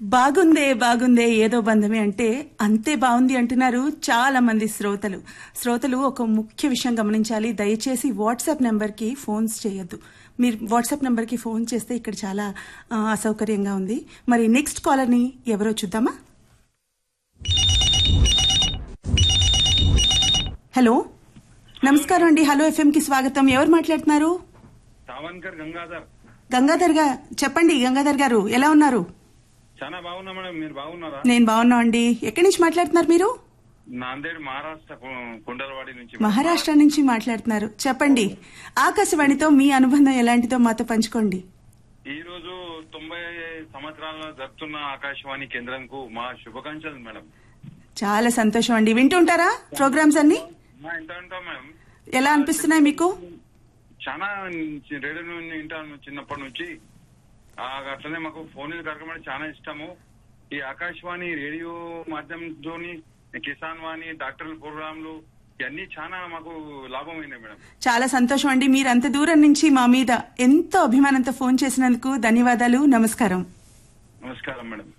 బాగుందే బాగుందే ఏదో బంధమే అంటే అంతే బాగుంది అంటున్నారు చాలా మంది శ్రోతలు శ్రోతలు ఒక ముఖ్య విషయం గమనించాలి దయచేసి వాట్సాప్ నెంబర్కి ఫోన్స్ చేయొద్దు మీరు వాట్సాప్ నెంబర్కి ఫోన్ చేస్తే ఇక్కడ చాలా ఆ, అసౌకర్యంగా ఉంది మరి నెక్స్ట్ కాలర్ని ఎవరో చూద్దామా హలో నమస్కారం అండి హలో ఎఫ్ఎం కి స్వాగతం ఎవరు మాట్లాడుతున్నారు సావన్కర్ గంగాధర్ గంగాధర్ గా చెప్పండి గంగాధర్ గారు ఎలా ఉన్నారు చాలా బాగున్నా మేడం మీరు బాగున్నారా నేను బాగున్నా అండి ఎక్కడి నుంచి మాట్లాడుతున్నారు మీరు నాందేడ్ మహారాష్ట్ర కు- కుండలవాడి నుంచి మహారాష్ట్ర నుంచి మాట్లాడుతున్నారు చెప్పండి ఆకాశవాణితో మీ అనుబంధం ఎలాంటిదో మాతో పంచుకోండి ఈ రోజు తొంభై సంవత్సరాలు జరుపుతున్న ఆకాశవాణి కేంద్రంకు మా శుభాకాంక్షలు మేడం చాలా సంతోషం అండి వింటుంటారా ప్రోగ్రామ్స్ అన్ని మా ఇంట ఉంటాం మేడం ఎలా అనిపిస్తున్నాయి మీకు చాలా చి- రేడియో నుండి వింటాను చిన్నప్పటి నుంచి ఆ, అట్లనే మాకు ఫోన్ కార్యక్రమం అంటే చాలా ఇష్టము ఈ ఆకాశవాణి రేడియో మాధ్యమంతోని కిసాన్ వాణి డాక్టర్ల ప్రోగ్రాంలు ఇవన్నీ చాలా మాకు లాభమైనాయి మేడం చాలా సంతోషం అండి మీరు అంత దూరం నుంచి మా మీద ఎంతో అభిమానంతో ఫోన్ చేసినందుకు ధన్యవాదాలు నమస్కారం నమస్కారం మేడం